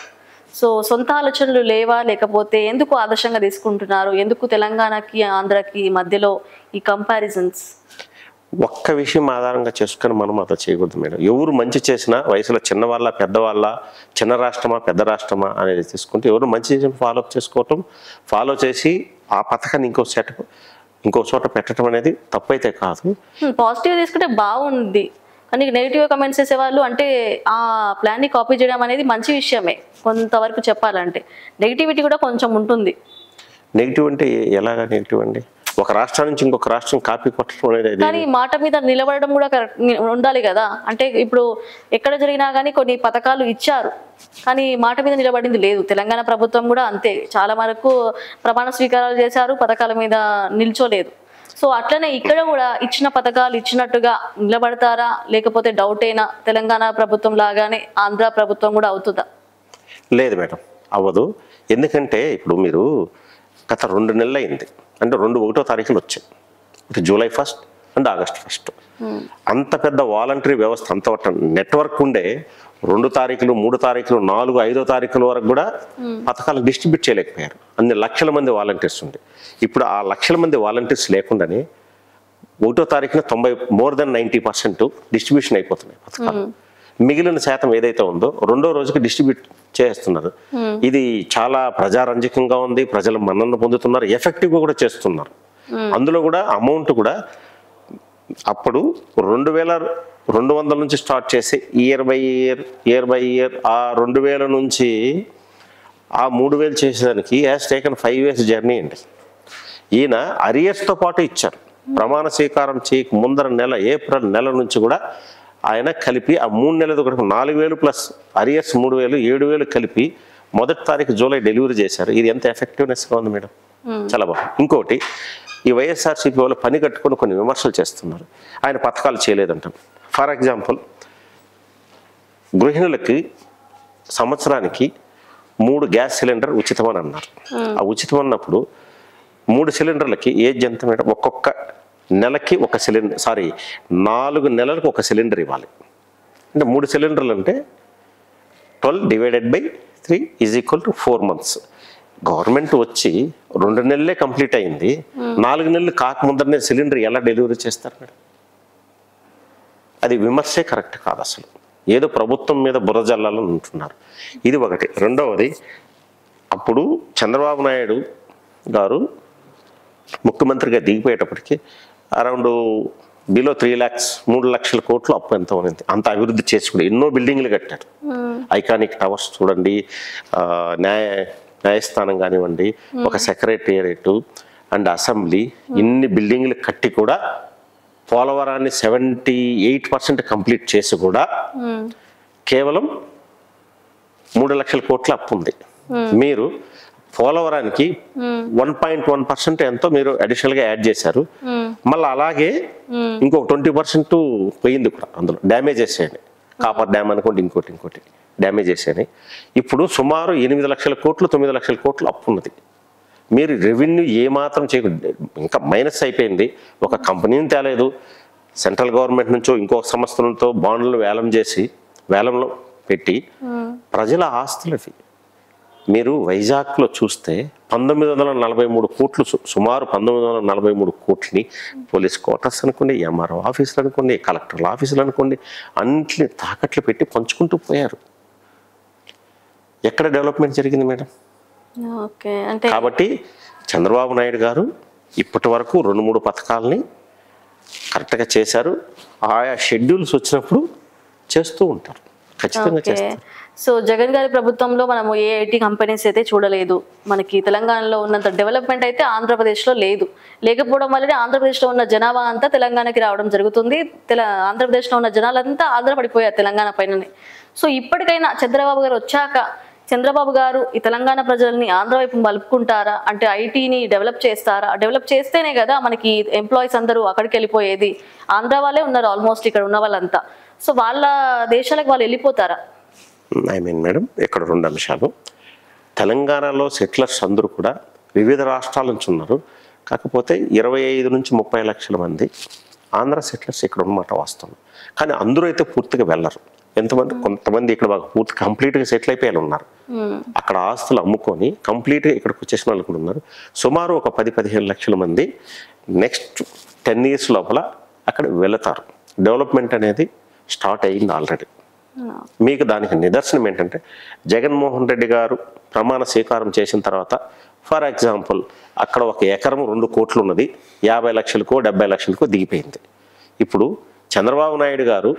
సో సొంత ఆలోచనలు లేవా లేకపోతే ఎందుకు ఆదర్శంగా తీసుకుంటున్నారు ఎందుకు తెలంగాణకి ఆంధ్రకి మధ్యలో ఈ కంపారిజన్స్ ఒక్క విషయం ఆధారంగా చేసుకొని మనం అలా చేయకూడదు మేడం ఎవరు మంచి చేసినా వయసులో చిన్నవాళ్ళ పెద్దవాళ్ళ చిన్న రాష్ట్రమా పెద్ద రాష్ట్రమా అనేది తీసుకుంటే ఎవరు మంచి చేసిన ఫాలో అప్ చేసుకోవటం ఫాలో చేసి ఆ పథకాన్ని ఇంకో సెట్ ఇంకో చోట పెట్టడం అనేది తప్పైతే కాదు పాజిటివ్ తీసుకుంటే బాగుంది కానీ నెగిటివ్ కమెంట్స్ చేసేవాళ్ళు అంటే ఆ ప్లాన్ని కాపీ చేయడం అనేది మంచి విషయమే కొంతవరకు చెప్పాలంటే నెగిటివిటీ కూడా కొంచెం ఉంటుంది నెగిటివ్ అంటే ఎలాగా నెగిటివ్ అండి ఒక రాష్ట్రం నుంచి ఇంకొక రాష్ట్రం కాపీ కొట్టడం అనేది కానీ మాట మీద నిలబడడం కూడా కరెక్ట్ ఉండాలి కదా అంటే ఇప్పుడు ఎక్కడ జరిగినా కానీ కొన్ని పథకాలు ఇచ్చారు కానీ మాట మీద నిలబడింది లేదు తెలంగాణ ప్రభుత్వం కూడా అంతే చాలా వరకు ప్రమాణ స్వీకారాలు చేశారు పథకాల మీద నిల్చోలేదు సో అట్లనే ఇక్కడ కూడా ఇచ్చిన పథకాలు ఇచ్చినట్టుగా నిలబడతారా లేకపోతే డౌట్ అయినా తెలంగాణ ప్రభుత్వం లాగానే ఆంధ్ర ప్రభుత్వం కూడా అవుతుందా లేదు మేడం అవ్వదు ఎందుకంటే ఇప్పుడు మీరు గత రెండు నెలలు అయింది అంటే రెండు ఒకటో తారీఖులు వచ్చాయి ఇటు July first and August first అంత పెద్ద వాలంటరీ వ్యవస్థ అంత నెట్వర్క్ ఉండే రెండు తారీఖులు మూడు తారీఖులు నాలుగు ఐదో తారీఖుల వరకు కూడా పథకాలు డిస్ట్రిబ్యూట్ చేయలేకపోయారు అన్ని లక్షల మంది వాలంటీర్స్ ఉండే ఇప్పుడు ఆ లక్షల మంది వాలంటీర్స్ లేకుండానే ఒకటో తారీఖున తొంభై more than ninety percent distribution అయిపోతున్నాయి పథకాలు మిగిలిన శాతం ఏదైతే ఉందో రెండో రోజుకి డిస్ట్రిబ్యూట్ చేస్తున్నారు ఇది చాలా ప్రజారంజకంగా ఉంది ప్రజలు మన్నన పొందుతున్నారు ఎఫెక్టివ్గా కూడా చేస్తున్నారు అందులో కూడా అమౌంట్ కూడా అప్పుడు రెండు వేల రెండు వందల నుంచి స్టార్ట్ చేసి year by year year by year ఆ రెండు వేల నుంచి ఆ మూడు వేలు చేసేదానికి as taken five years journey అండి ఈయన అరియర్స్తో పాటు ఇచ్చారు ప్రమాణ స్వీకారం చేయక ముందర నెల ఏప్రిల్ నెల నుంచి కూడా ఆయన కలిపి ఆ మూడు నెలలు కూడా నాలుగు వేలు ప్లస్ అరియర్స్ మూడు వేలు ఏడు వేలు కలిపి మొదటి తారీఖు జూలై డెలివరీ చేశారు ఇది ఎంత ఎఫెక్టివ్నెస్గా ఉంది మేడం చాలా బాగుంది ఇంకోటి ఈ వైఎస్ఆర్సీపీ వాళ్ళు పని కట్టుకొని కొన్ని విమర్శలు చేస్తున్నారు ఆయన పథకాలు చేయలేదంటాం ఫర్ ఎగ్జాంపుల్ గృహిణులకి సంవత్సరానికి మూడు గ్యాస్ సిలిండర్ ఉచితమని అన్నారు ఆ ఉచితం అన్నప్పుడు మూడు సిలిండర్లకి ఏజ్ ఎంత మేడం ఒక్కొక్క నెలకి ఒక సిలిండర్ సారీ నాలుగు నెలలకు ఒక సిలిండర్ ఇవ్వాలి అంటే మూడు సిలిండర్లు అంటే twelve divided by three is equal to four months government వచ్చి రెండు నెలలే కంప్లీట్ అయింది నాలుగు నెలలు కాకముందరనే సిలిండర్ ఎలా డెలివరీ చేస్తారు మేడం అది విమర్శే కరెక్ట్ కాదు అసలు ఏదో ప్రభుత్వం మీద బుర్ర జల్లాలని ఉంటున్నారు ఇది ఒకటి రెండవది అప్పుడు చంద్రబాబు నాయుడు గారు ముఖ్యమంత్రిగా దిగిపోయేటప్పటికి అరౌండ్ బిలో త్రీ ల్యాక్స్ మూడు లక్షల కోట్లు అప్పు ఎంత ఉంది అంత అభివృద్ధి చేసి కూడా ఎన్నో బిల్డింగ్లు కట్టాడు ఐకానిక్ టవర్స్ చూడండి ఆ, న్యాయ న్యాయస్థానం కానివ్వండి ఒక సెక్రటేరియట్ అండ్ అసెంబ్లీ ఇన్ని బిల్డింగ్లు కట్టి కూడా పోలవరాన్ని సెవెంటీ ఎయిట్ పర్సెంట్ కంప్లీట్ చేసి కూడా కేవలం మూడు లక్షల కోట్ల అప్పు ఉంది మీరు పోలవరానికి వన్ పాయింట్ వన్ పర్సెంట్ ఎంతో మీరు అడిషనల్ గా యాడ్ చేశారు మళ్ళీ అలాగే ఇంకొక ట్వంటీ పర్సెంట్ పోయింది కూడా అందులో డ్యామేజ్ చేసేయండి కాపర్ డ్యామ్ అనుకోండి ఇంకోటి ఇంకోటి డ్యామేజ్ చేసేయండి ఇప్పుడు సుమారు ఎనిమిది లక్షల కోట్లు తొమ్మిది లక్షల కోట్లు అప్పు ఉన్నది మీరు రెవెన్యూ ఏమాత్రం చేయకుండా ఇంకా మైనస్ అయిపోయింది ఒక కంపెనీని తేలేదు సెంట్రల్ గవర్నమెంట్ నుంచో ఇంకో సంస్థలతో బాండ్లను వేలం చేసి వేలంలో పెట్టి ప్రజల ఆస్తులు అవి మీరు వైజాగ్లో చూస్తే పంతొమ్మిది వందల నలభై మూడు కోట్లు సు- సుమారు పంతొమ్మిది వందల నలభై మూడు కోట్లని పోలీస్ క్వార్టర్స్ అనుకోండి ఎంఆర్ఓ ఆఫీసులు అనుకోండి కలెక్టర్ల ఆఫీసులు అనుకోండి అన్నింటిని తాకట్లు పెట్టి పంచుకుంటూ పోయారు ఎక్కడ డెవలప్మెంట్ జరిగింది మేడం ఓకే అంటే కాబట్టి చంద్రబాబు నాయుడు గారు ఇప్పటి వరకు రెండు మూడు పథకాలని కరెక్ట్గా చేశారు ఆయా షెడ్యూల్స్ వచ్చినప్పుడు చేస్తూ ఉంటారు ఖచ్చితంగా ఓకే చేస్తారు సో జగన్ గారి ప్రభుత్వంలో మనము ఏ ఐటీ కంపెనీస్ అయితే చూడలేదు మనకి తెలంగాణలో ఉన్నంత డెవలప్మెంట్ అయితే ఆంధ్రప్రదేశ్లో లేదు లేకపోవడం వల్లనే ఆంధ్రప్రదేశ్లో ఉన్న జనాభా అంతా తెలంగాణకి రావడం జరుగుతుంది తెల ఆంధ్రప్రదేశ్లో ఉన్న జనాలంతా ఆంధ్రపడిపోయారు తెలంగాణ పైననే సో ఇప్పటికైనా చంద్రబాబు గారు వచ్చాక చంద్రబాబు గారు ఈ తెలంగాణ ప్రజల్ని ఆంధ్ర వైపు మలుపుకుంటారా అంటే ఐటీని డెవలప్ చేస్తారా డెవలప్ చేస్తేనే కదా మనకి ఎంప్లాయీస్ అందరూ అక్కడికి వెళ్ళిపోయేది ఆంధ్ర వాళ్ళే ఉన్నారు ఆల్మోస్ట్ ఇక్కడ ఉన్న వాళ్ళంతా సో వాళ్ళ దేశాలకు వాళ్ళు వెళ్ళిపోతారా ఐ మీన్ మేడం ఇక్కడ రెండు అంశాలు తెలంగాణలో సెటిలర్స్ అందరూ కూడా వివిధ రాష్ట్రాల నుంచి ఉన్నారు కాకపోతే ఇరవై ఐదు నుంచి ముప్పై లక్షల మంది ఆంధ్ర సెటిలర్స్ ఇక్కడ ఉన్నమాట వాస్తవం కానీ అందరూ అయితే పూర్తిగా వెళ్ళరు ఎంతమంది కొంతమంది ఇక్కడ బాగా పూర్తి కంప్లీట్గా సెటిల్ అయిపోయి ఉన్నారు అక్కడ ఆస్తులు అమ్ముకొని కంప్లీట్గా ఇక్కడికి వచ్చేసిన వాళ్ళు కూడా ఉన్నారు సుమారు ఒక పది పదిహేను లక్షల మంది నెక్స్ట్ టెన్ ఇయర్స్ లోపల అక్కడ వెళతారు డెవలప్మెంట్ అనేది స్టార్ట్ అయ్యింది ఆల్రెడీ మీకు దానికి నిదర్శనం ఏంటంటే జగన్మోహన్ రెడ్డి గారు ప్రమాణ స్వీకారం చేసిన తర్వాత ఫర్ ఎగ్జాంపుల్ అక్కడ ఒక ఎకరం రెండు కోట్లు ఉన్నది యాభై లక్షలకో డెబ్బై లక్షలకో దిగిపోయింది ఇప్పుడు చంద్రబాబు నాయుడు గారు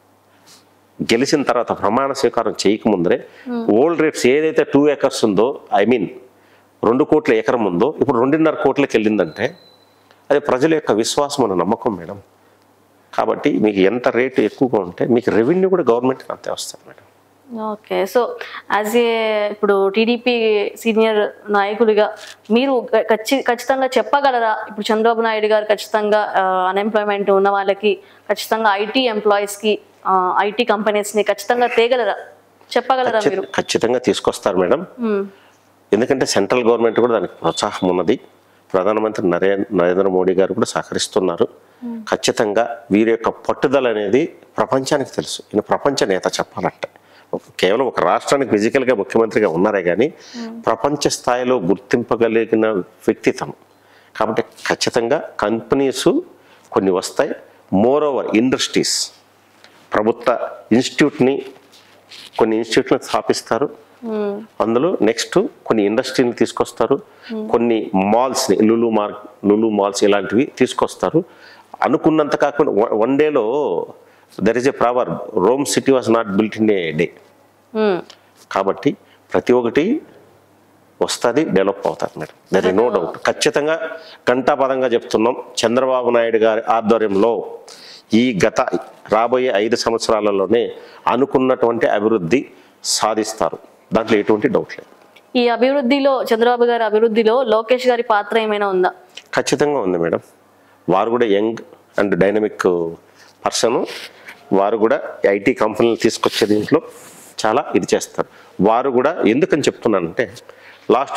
గెలిచిన తర్వాత ప్రమాణ స్వీకారం చేయకముందరే ఓల్డ్ రేట్స్ ఏదైతే టూ ఎకర్స్ ఉందో ఐ మీన్ రెండు కోట్ల ఎకరం ఉందో ఇప్పుడు రెండున్నర కోట్లకి వెళ్ళిందంటే అది ప్రజల యొక్క విశ్వాసం అన్న నమ్మకం మేడం కాబట్టి మీకు ఎంత రేటు ఎక్కువగా ఉంటే మీకు రెవెన్యూ కూడా గవర్నమెంట్కి అంతే వస్తుంది madam okay so as a ఇప్పుడు టీడీపీ సీనియర్ నాయకులుగా మీరు ఖ- ఖచ్చి- ఖచ్చితంగా చెప్పగలరా ఇప్పుడు చంద్రబాబు నాయుడు గారు ఖచ్చితంగా అన్ఎంప్లాయ్మెంట్ ఉన్న వాళ్ళకి ఖచ్చితంగా ఐటీ ఎంప్లాయీస్కి ఐటీ కంపెనీస్ని ఖచ్చితంగా తేగలరా చెప్పగలరా మీరు ఖచ్చిత- ఖచ్చితంగా తీసుకొస్తారు మేడం మ్మ్. ఎందుకంటే సెంట్రల్ గవర్నమెంట్ కూడా దానికి ప్రోత్సాహం ఉన్నది ప్రధానమంత్రి నరే నరేంద్ర మోడీ గారు కూడా సహకరిస్తున్నారు ఖచ్చితంగా వీరి యొక్క పట్టుదల అనేది ప్రపంచానికి తెలుసు ఈయన ప్రపంచ నేత చెప్పాలంటే కేవలం ఒక రాష్ట్రానికి ఫిజికల్గా ముఖ్యమంత్రిగా ఉన్నారే కానీ ప్రపంచ స్థాయిలో గుర్తింపగలిగిన వ్యక్తిత్వం కాబట్టి ఖచ్చితంగా కంపెనీస్ కొన్ని వస్తాయి మోర్ ఓవర్ ఇండస్ట్రీస్ ప్రభుత్వ ఇన్స్టిట్యూట్ని కొన్ని ఇన్స్టిట్యూట్లను స్థాపిస్తారు అందులో నెక్స్ట్ కొన్ని ఇండస్ట్రీని తీసుకొస్తారు కొన్ని మాల్స్ని లులు మార్ లులు మాల్స్ ఇలాంటివి తీసుకొస్తారు అనుకున్నంత కాకుండా వన్ డేలో there is a proverb Rome city was not built in a day hmm. కాబట్టి ప్రతి ఒక్కటి వస్తుంది డెవలప్ అవుతుంది madam there is no doubt ఖచ్చితంగా ఘంటాపదంగా చెప్తున్నాం చంద్రబాబు నాయుడు గారి ఆధ్వర్యంలో ఈ గత రాబోయే ఐదు సంవత్సరాలలోనే అనుకున్నటువంటి అభివృద్ధి సాధిస్తారు దాంట్లో ఎటువంటి డౌట్ లేదు ఈ అభివృద్ధిలో చంద్రబాబు గారి అభివృద్ధిలో లోకేష్ గారి పాత్ర ఏమైనా ఉందా ఖచ్చితంగా ఉంది మేడం వారు కూడా యంగ్ అండ్ డైనమిక్ పర్సన్ వారు కూడా ఐటీ కంపెనీలు తీసుకొచ్చే దీంట్లో చాలా ఇది చేస్తారు వారు కూడా ఎందుకని చెప్తున్నానంటే లాస్ట్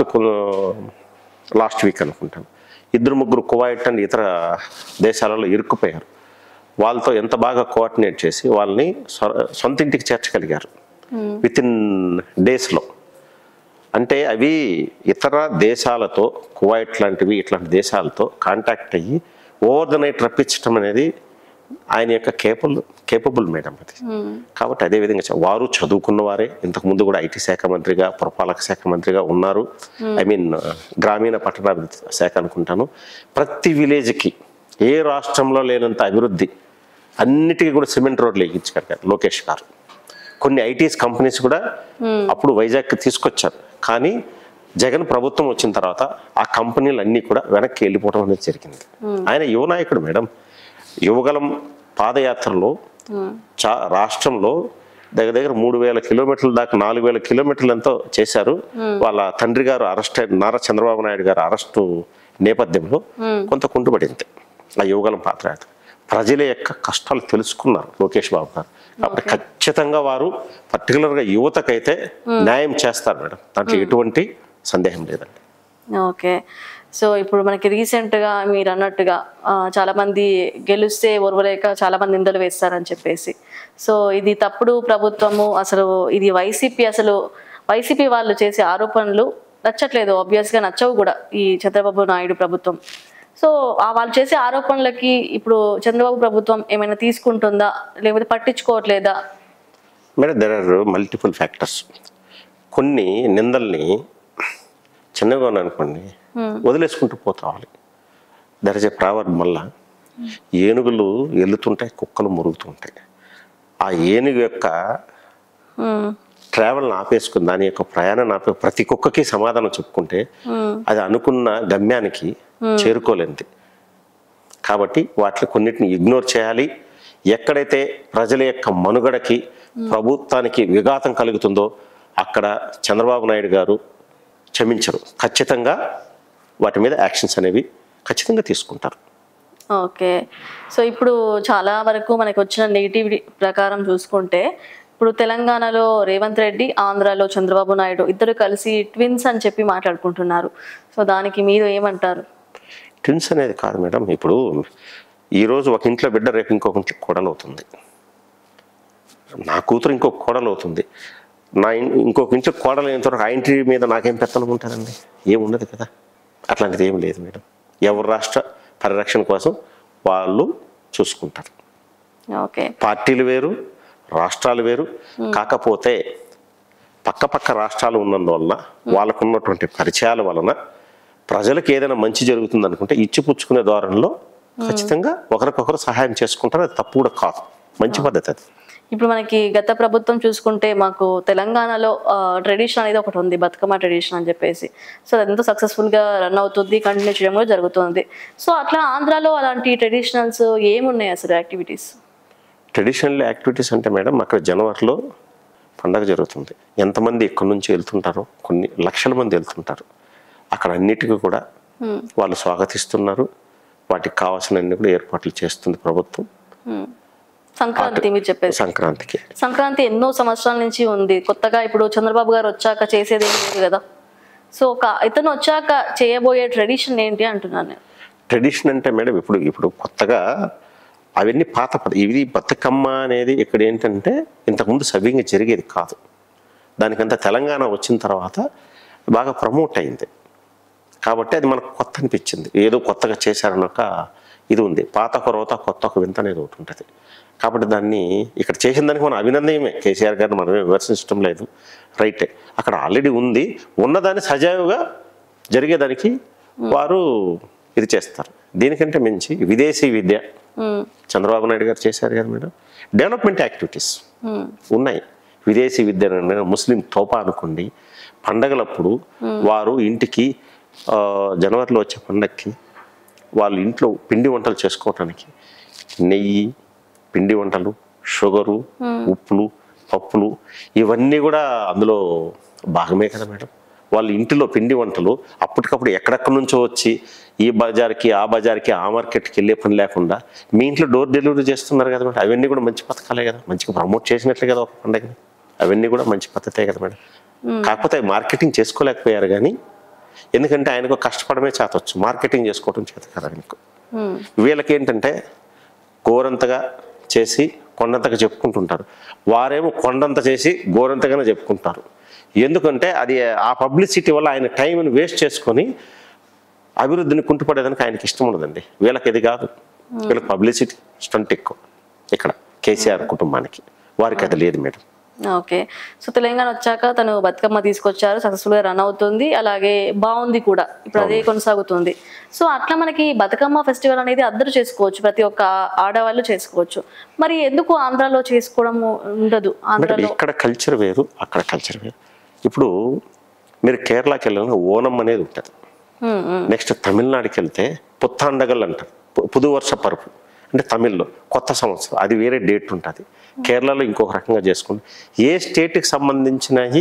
లాస్ట్ వీక్ అనుకుంటాను ఇద్దరు ముగ్గురు కువైట్ అండ్ ఇతర దేశాలలో ఇరుక్కుపోయారు వాళ్ళతో ఎంత బాగా కోఆర్డినేట్ చేసి వాళ్ళని సొ- సొంత ఇంటికి చేర్చగలిగారు విత్ ఇన్ డేస్లో అంటే అవి ఇతర దేశాలతో కువైట్ లాంటివి ఇట్లాంటి దేశాలతో కాంటాక్ట్ అయ్యి ఓవర్ ద నైట్ రప్పించడం అనేది ఆయన యొక్క కేపబుల్ కేపబుల్ మేడం అది కాబట్టి అదే విధంగా చ- వారు చదువుకున్న వారే ఇంతకు ముందు కూడా ఐటీ శాఖ మంత్రిగా పురపాలక శాఖ మంత్రిగా ఉన్నారు ఐ మీన్ గ్రామీణ పట్టణాభివృద్ధి శాఖ అనుకుంటాను ప్రతి విలేజ్కి ఏ రాష్ట్రంలో లేనంత అభివృద్ధి అన్నిటికీ కూడా సిమెంట్ రోడ్లు వేయించగలిగారు లోకేష్ గారు కొన్ని ఐటీస్ కంపెనీస్ కూడా అప్పుడు వైజాగ్కి తీసుకొచ్చారు కానీ జగన్ ప్రభుత్వం వచ్చిన తర్వాత ఆ కంపెనీలు అన్నీ కూడా వెనక్కి వెళ్ళిపోవడం అనేది జరిగింది ఆయన యువ నాయకుడు మేడం యువగలం పాదయాత్రలో చా రాష్ట్రంలో దగ్గర దగ్గర మూడు వేల కిలోమీటర్ల దాకా నాలుగు వేల కిలోమీటర్లు ఎంతో చేశారు వాళ్ళ తండ్రి గారు అరెస్ట్ నారా చంద్రబాబు నాయుడు గారు అరెస్టు నేపథ్యంలో కొంత కుంటుపడింది ఆ యువగలం పాదయాత్ర ప్రజల యొక్క కష్టాలు తెలుసుకున్నారు లోకేష్ బాబు గారు కాబట్టి ఖచ్చితంగా వారు పర్టికులర్గా యువతకైతే న్యాయం చేస్తారు మేడం దాంట్లో ఎటువంటి సందేహం లేదండి ఓకే సో ఇప్పుడు మనకి రీసెంట్గా మీరు అన్నట్టుగా ఆ, చాలా మంది గెలిస్తే ఓర్వలేక చాలా మంది నిందలు వేస్తారని చెప్పేసి సో ఇది తప్పుడు ప్రభుత్వము అసలు ఇది వైసీపీ అసలు వైసీపీ వాళ్ళు చేసే ఆరోపణలు నచ్చట్లేదు ఆబ్వియస్గా నచ్చవు కూడా ఈ చంద్రబాబు నాయుడు ప్రభుత్వం సో ఆ వాళ్ళు చేసే ఆరోపణలకి ఇప్పుడు చంద్రబాబు ప్రభుత్వం ఏమైనా తీసుకుంటుందా లేకపోతే పట్టించుకోవట్లేదా madam there are multiple factors కొన్ని నిందల్ని చిన్నగా ఉన్నాయనుకోండి వదిలేసుకుంటూ పోతావాలి దర్ ఇస్ ఏ ప్రావర్ మళ్ళా ఏనుగులు వెళ్తుంటాయి కుక్కలు మురుగుతుంటాయి ఆ ఏనుగు యొక్క మ్మ్. ట్రావెల్ని ఆపేసుకుని దాని యొక్క ప్రయాణాన్ని ఆపే ప్రతి కుక్కకి సమాధానం చెప్పుకుంటే అది అనుకున్న గమ్యానికి చేరుకోలేనిది కాబట్టి వాటిని కొన్నిటిని ఇగ్నోర్ చేయాలి ఎక్కడైతే ప్రజల యొక్క మనుగడకి ప్రభుత్వానికి విఘాతం కలుగుతుందో అక్కడ చంద్రబాబు నాయుడు గారు క్షమించరు ఖచ్చితంగా వాటి మీద యాక్షన్స్ అనేవి ఖచ్చితంగా తీసుకుంటారు ఓకే సో ఇప్పుడు చాలా వరకు మనకు వచ్చిన నెగిటివిటీ ప్రకారం చూసుకుంటే ఇప్పుడు తెలంగాణలో రేవంత్ రెడ్డి ఆంధ్రాలో చంద్రబాబు నాయుడు ఇద్దరు కలిసి ట్విన్స్ అని చెప్పి మాట్లాడుకుంటున్నారు సో దానికి మీరు ఏమంటారు ట్విన్స్ అనేది కాదు మేడం ఇప్పుడు ఈరోజు ఒక ఇంట్లో బిడ్డ రేపు ఇంకొక ఇంట్లో కొడలు అవుతుంది నా కూతురు ఇంకొక కోడలు అవుతుంది నా ఇన్- ఇంకొక ఇంట్లో కోడలు అయినంత వరకు ఆ ఇంటి మీద నాకేం పెత్తనం ఉంటుందండి ఏముండదు కదా అట్లాంటిది ఏం లేదు మేడం ఎవరి రాష్ట్ర పరిరక్షణ కోసం వాళ్ళు చూసుకుంటారు ఓకే పార్టీలు వేరు రాష్ట్రాలు వేరు కాకపోతే పక్క పక్క రాష్ట్రాలు ఉన్నందువలన వాళ్ళకు ఉన్నటువంటి పరిచయాల వలన ప్రజలకు ఏదైనా మంచి జరుగుతుంది అనుకుంటే ఇచ్చిపుచ్చుకునే ధోరణిలో ఖచ్చితంగా ఒకరికొకరు సహాయం చేసుకుంటారు అది తప్పు కూడా కాదు మంచి పద్ధతి అది ఇప్పుడు మనకి గత ప్రభుత్వం చూసుకుంటే మాకు తెలంగాణలో ట్రెడిషన్ అనేది ఒకటి ఉంది బతుకమ్మ ట్రెడిషన్ అని చెప్పేసి సో అది ఎంతో సక్సెస్ఫుల్ గా రన్ అవుతుంది కంటిన్యూ చేయడం కూడా జరుగుతుంది సో అట్లా ఆంధ్రాలో అలాంటి ట్రెడిషనల్స్ ఏమున్నాయి అసలు యాక్టివిటీస్ ట్రెడిషనల్ యాక్టివిటీస్ అంటే మేడం అక్కడ జనవరిలో పండగ జరుగుతుంది ఎంతమంది ఎక్కడి నుంచి వెళ్తుంటారో కొన్ని లక్షల మంది వెళ్తుంటారు అక్కడ అన్నిటికీ కూడా వాళ్ళు స్వాగతిస్తున్నారు వాటికి కావాల్సిన అన్ని కూడా ఏర్పాట్లు చేస్తుంది ప్రభుత్వం సంక్రాంతి మీరు చెప్పేసి సంక్రాంతికి సంక్రాంతి ఎన్నో సంవత్సరాల నుంచి ఉంది కొత్తగా ఇప్పుడు చంద్రబాబు గారు వచ్చాక చేసేది ఏం లేదు కదా సో ఒక ఇతను వచ్చాక చేయబోయే ట్రెడిషన్ ఏంటి అంటున్నాను నేను ట్రెడిషన్ అంటే మేడం ఇప్పుడు ఇప్పుడు కొత్తగా అవన్నీ పాత పద్ధ- ఇది బతుకమ్మ అనేది ఇక్కడ ఏంటంటే ఇంతకుముందు సవ్యంగా జరిగేది కాదు దానికంతా తెలంగాణ వచ్చిన తర్వాత బాగా ప్రమోట్ అయింది కాబట్టి అది మనకు కొత్త అనిపించింది ఏదో కొత్తగా చేశారని ఒక ఇది ఉంది పాత ఒక రోత కొత్త ఒక వింత అనేది ఒకటి ఉంటుంది కాబట్టి దాన్ని ఇక్కడ చేసిన దానికి మనం అభినందనమే కేసీఆర్ గారిని మనమే విమర్శించడం లేదు రైటే అక్కడ ఆల్రెడీ ఉంది ఉన్నదాన్ని సజావుగా జరిగేదానికి వారు ఇది చేస్తారు దీనికంటే మించి విదేశీ విద్య ఉమ్, చంద్రబాబు నాయుడు గారు చేశారు కదా మేడం డెవలప్మెంట్ యాక్టివిటీస్ ఉమ్, ఉన్నాయి విదేశీ విద్య అనగా ముస్లిం తోపా అనుకోండి పండగలప్పుడు వారు ఇంటికి ఆ, జనవరిలో వచ్చే పండగకి వాళ్ళు ఇంట్లో పిండి వంటలు చేసుకోవటానికి నెయ్యి పిండి వంటలు షుగరు ఉప్పులు పప్పులు ఇవన్నీ కూడా అందులో భాగమే కదా మేడం వాళ్ళ ఇంటిలో పిండి వంటలు అప్పటికప్పుడు ఎక్కడెక్కడి నుంచో వచ్చి ఈ బజార్కి ఆ బజార్కి ఆ మార్కెట్కి వెళ్ళే పని లేకుండా మీ ఇంట్లో డోర్ డెలివరీ చేస్తున్నారు కదా మేడం అవన్నీ కూడా మంచి పథకాలే కదా మంచిగా ప్రమోట్ చేసినట్లే కదా ఒక పండగని అవన్నీ కూడా మంచి పద్ధతే కదా మేడం కాకపోతే అవి మార్కెటింగ్ చేసుకోలేకపోయారు కానీ ఎందుకంటే ఆయనకు కష్టపడమే చేతవచ్చు మార్కెటింగ్ చేసుకోవడం చేత కదా ఆయనకు ఉమ్, వీళ్ళకి ఏంటంటే గోరంతగా చేసి కొండంతగా చెప్పుకుంటుంటారు వారేమో కొండంత చేసి గోరంతగానే చెప్పుకుంటారు ఎందుకంటే అది ఆ పబ్లిసిటీ వల్ల ఆయన టైంని వేస్ట్ చేసుకొని అభివృద్ధిని కుంటుపడేదానికి ఆయనకి ఇష్టం ఉండదండి వీళ్ళకి ఇది కాదు వీళ్ళకి పబ్లిసిటీ స్టంట్ ఎక్కువ ఇక్కడ కేసీఆర్ కుటుంబానికి వారికి అది లేదు మేడం ఓకే సో తెలంగాణ వచ్చాక తను బతుకమ్మ తీసుకొచ్చారు సక్సెస్ఫుల్ గా రన్ అవుతుంది అలాగే బాగుంది కూడా ఇప్పుడు అదే కొనసాగుతుంది సో అట్లా మనకి బతుకమ్మ ఫెస్టివల్ అనేది అందరూ చేసుకోవచ్చు ప్రతి ఒక్క ఆడవాళ్ళు చేసుకోవచ్చు మరి ఎందుకు ఆంధ్రాలో చేసుకోవడం ఉండదు మేడం ఆంధ్రాలో ఇక్కడ కల్చర్ వేరు అక్కడ కల్చర్ వేరు ఇప్పుడు మీరు కేరళకి వెళ్ళిన ఓనం అనేది ఉంటుంది ఉమ్, ఉమ్, నెక్స్ట్ తమిళనాడుకి వెళ్తే పుత్తాండగల్ అంటారు పు- పుదు వర్ష పరుపు అంటే తమిళ్లో కొత్త సంవత్సరం అది వేరే డేట్ ఉంటుంది కేరళలో ఇంకొక రకంగా చేసుకుంటే ఏ స్టేట్కి సంబంధించినవి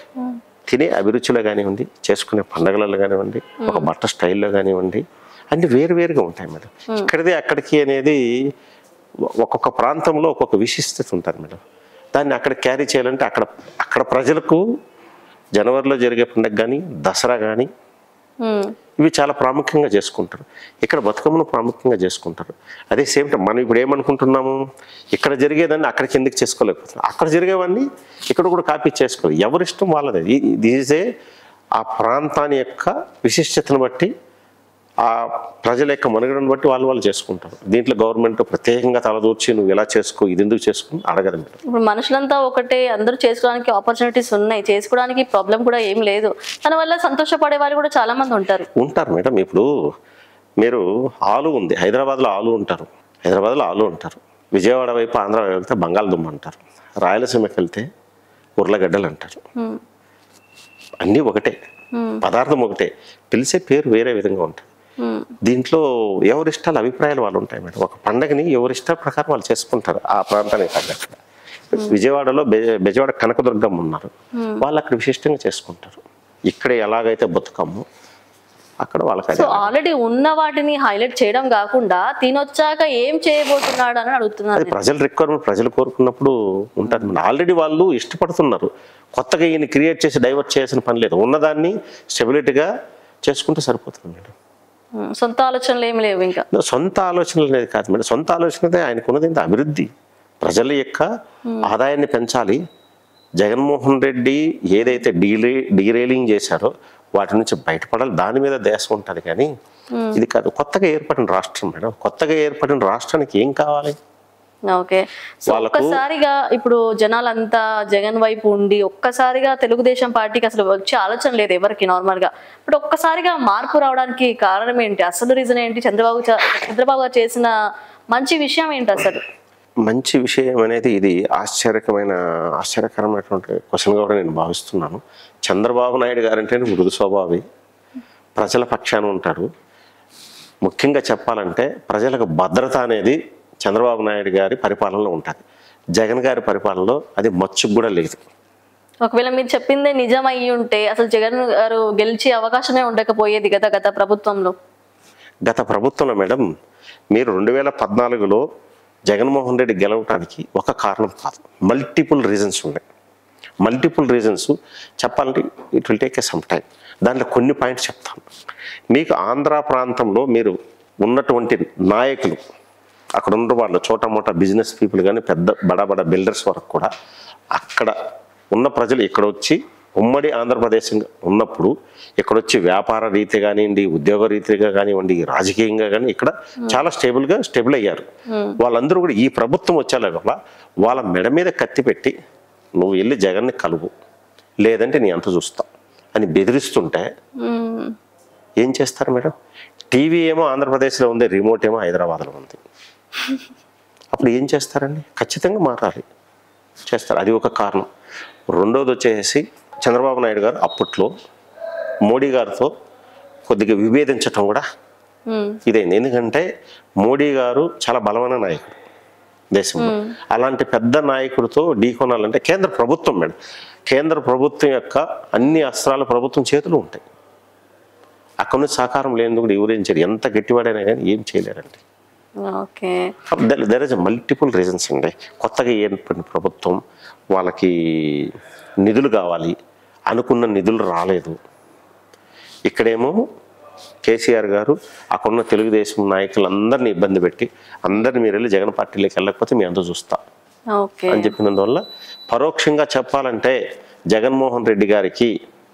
తినే అభిరుచిలో కానివ్వండి చేసుకునే పండగలలో కానివ్వండి ఒక బట్ట స్టైల్లో కానివ్వండి అన్ని వేరు వేరుగా ఉంటాయి మేడం ఇక్కడిది అక్కడికి అనేది ఒ- ఒక్కొక్క ప్రాంతంలో ఒక్కొక్క విశిష్టత ఉంటుంది మేడం దాన్ని అక్కడ క్యారీ చేయాలంటే అక్కడ అక్కడ ప్రజలకు జనవరిలో జరిగే పండుగ కానీ దసరా కానీ ఉమ్, ఇవి చాలా ప్రాముఖ్యంగా చేసుకుంటారు ఇక్కడ బతుకమ్మను ప్రాముఖ్యంగా చేసుకుంటారు అదే సేమ్ టైం మనం ఇప్పుడు ఏమనుకుంటున్నాము ఇక్కడ జరిగేదాన్ని అక్కడికి ఎందుకు చేసుకోలేకపోతున్నాం అక్కడ జరిగేవన్నీ ఇక్కడ కూడా కాపీ చేసుకోవాలి ఎవరిష్టం వాళ్ళది దీసే ఆ ప్రాంతాన్ని యొక్క విశిష్టతను బట్టి ఆ ప్రజల యొక్క మనుగడను బట్టి వాళ్ళు వాళ్ళు చేసుకుంటారు దీంట్లో గవర్నమెంట్ ప్రత్యేకంగా తలదూర్చి నువ్వు ఎలా చేసుకో ఇది ఎందుకు చేసుకో అడగదు మేడం ఇప్పుడు మనుషులంతా ఒకటే అందరూ చేసుకోవడానికి ఆపర్చునిటీస్ ఉన్నాయి చేసుకోవడానికి ప్రాబ్లం కూడా ఏం లేదు దానివల్ల సంతోషపడే వాళ్ళు కూడా చాలా మంది ఉంటారు ఉంటారు మేడం ఇప్పుడు మీరు ఆలు ఉంది హైదరాబాద్లో ఆలు ఉంటారు హైదరాబాద్లో ఆలు ఉంటారు విజయవాడ వైపు ఆంధ్ర వైపు వెళ్తే బంగాళదుంప అంటారు రాయలసీమకి వెళ్తే ఉర్లగడ్డలు అంటారు ఉమ్, అన్నీ ఒకటే పదార్థం ఒకటే పిలిచే పేరు వేరే విధంగా ఉంటుంది ఉమ్, దీంట్లో ఎవరి ఇష్టాలు అభిప్రాయాలు వాళ్ళు ఉంటాయి మేడం ఒక పండగని ఎవరి ఇష్టాల ప్రకారం వాళ్ళు చేసుకుంటారు ఆ ప్రాంతానికి తగ్గట్టు విజయవాడలో బె- బెజవాడ కనకదుర్గమ్మ ఉన్నారు వాళ్ళు అక్కడ విశిష్టంగా చేసుకుంటారు ఇక్కడ ఎలాగైతే బతుకమ్మో అక్కడ వాళ్ళకి సో అది ఆల్రెడీ ఉన్న వాటిని హైలైట్ చేయడం కాకుండా తినొచ్చాక ఏం చేయబోతున్నాడు అని అడుగుతున్నాను అది ప్రజల రిక్వైర్మెంట్ ప్రజలు కోరుకున్నప్పుడు ఉంటుంది మేడం ఆల్రెడీ వాళ్ళు ఇష్టపడుతున్నారు కొత్తగా ఈయన క్రియేట్ చేసి డైవర్ట్ చేయాల్సిన పని లేదు ఉన్నదాన్ని స్టెబిలిటీగా చేసుకుంటే సరిపోతుంది మేడం ఉమ్, సొంత ఆలోచనలు ఏమి లేవు ఇంకా సొంత ఆలోచనలు అనేది కాదు మేడం సొంత ఆలోచనదే ఆయనకున్నది ఏంటి అభివృద్ధి ప్రజల యొక్క ఆదాయాన్ని పెంచాలి జగన్మోహన్ రెడ్డి ఏదైతే డీలే డీరేలింగ్ చేశారో వాటి నుంచి బయటపడాలి దాని మీద దేశం ఉంటుంది కానీ ఇది కాదు కొత్తగా ఏర్పడిన రాష్ట్రం మేడం కొత్తగా ఏర్పడిన రాష్ట్రానికి ఏం కావాలి ఓకే సో వాళ్ళకు- ఒక్కసారిగా ఇప్పుడు జనాలంతా జగన్ వైపు ఉండి ఒక్కసారిగా తెలుగుదేశం పార్టీకి అసలు వచ్చే ఆలోచన లేదు ఎవరికి నార్మల్ గా ఇప్పుడు ఒక్కసారిగా మార్పు రావడానికి కారణం ఏంటి అసలు రీజన్ ఏంటి చంద్రబాబు చ- చంద్రబాబు గారు చేసిన మంచి విషయం ఏంటి అసలు మంచి విషయం అనేది ఇది ఆశ్చర్యకమైన ఆశ్చర్యకరమైనటువంటి క్వశ్చన్గా కూడా నేను భావిస్తున్నాను చంద్రబాబు నాయుడు గారంటే మృదు స్వభావి ప్రజల పక్షాన ఉంటారు ముఖ్యంగా చెప్పాలంటే ప్రజలకు భద్రత అనేది చంద్రబాబు నాయుడు గారి పరిపాలనలో ఉంటుంది జగన్ గారి పరిపాలనలో అది మచ్చుకు కూడా లేదు ఒకవేళ మీరు చెప్పిందే నిజం అయ్యి ఉంటే అసలు జగన్ గారు గెలిచే అవకాశమే ఉండకపోయేది కదా గత ప్రభుత్వంలో గత ప్రభుత్వంలో మేడం మీరు రెండు వేల పద్నాలుగులో జగన్మోహన్ రెడ్డి గెలవటానికి ఒక కారణం కాదు మల్టిపుల్ రీజన్స్ ఉన్నాయి మల్టిపుల్ రీజన్స్ చెప్పాలంటే it will take a some time దాంట్లో కొన్ని పాయింట్స్ చెప్తాను మీకు ఆంధ్ర ప్రాంతంలో మీరు ఉన్నటువంటి నాయకులు అక్కడ ఉన్న వాళ్ళు చోట మోట బిజినెస్ పీపుల్ కానీ పెద్ద బడా బడా బిల్డర్స్ వరకు కూడా అక్కడ ఉన్న ప్రజలు ఇక్కడ వచ్చి ఉమ్మడి ఆంధ్రప్రదేశ్ ఉన్నప్పుడు ఇక్కడ వచ్చి వ్యాపార రీతి కానివ్వండి ఉద్యోగ రీతిగా కానివ్వండి రాజకీయంగా కానీ ఇక్కడ చాలా స్టేబుల్గా స్టేబుల్ అయ్యారు వాళ్ళందరూ కూడా ఈ ప్రభుత్వం వచ్చేలా వల్ల వాళ్ళ మెడ మీద కత్తి పెట్టి నువ్వు వెళ్ళి జగన్ని కలువు లేదంటే నీ అంత చూస్తా అని బెదిరిస్తుంటే మ్మ్. ఏం చేస్తారు మేడం టీవీ ఏమో ఆంధ్రప్రదేశ్లో ఉంది రిమోట్ ఏమో హైదరాబాద్లో ఉంది అప్పుడు ఏం చేస్తారండి ఖచ్చితంగా మారాలి చేస్తారు అది ఒక కారణం రెండోది వచ్చేసి చంద్రబాబు నాయుడు గారు అప్పట్లో మోడీ గారితో కొద్దిగా విభేదించటం కూడా మ్మ్. ఇదైంది ఎందుకంటే మోడీ గారు చాలా బలమైన నాయకుడు దేశంలో అలాంటి పెద్ద నాయకుడితో ఢీకొనాలంటే కేంద్ర ప్రభుత్వం మేడం కేంద్ర ప్రభుత్వం యొక్క అన్ని అస్త్రాలు ప్రభుత్వం చేతులు ఉంటాయి అక్కడ నుంచి సహకారం లేనిది కూడా ఎవరేం చేయరు ఎంత గట్టివాడైనా కానీ ఏం చేయలేరండి okay there is multiple reasons అండి కొత్తగా ఏర్పడిన ప్రభుత్వం వాళ్ళకి నిధులు కావాలి అనుకున్న నిధులు రాలేదు ఇక్కడేమో కేసీఆర్ గారు అక్కడున్న తెలుగుదేశం నాయకులందరినీ ఇబ్బంది పెట్టి అందరిని మీరు వెళ్ళి జగన్ పార్టీలోకి వెళ్ళకపోతే మీ అందరూ చూస్తా ఓకే అని చెప్పినందువల్ల పరోక్షంగా చెప్పాలంటే జగన్మోహన్ రెడ్డి గారికి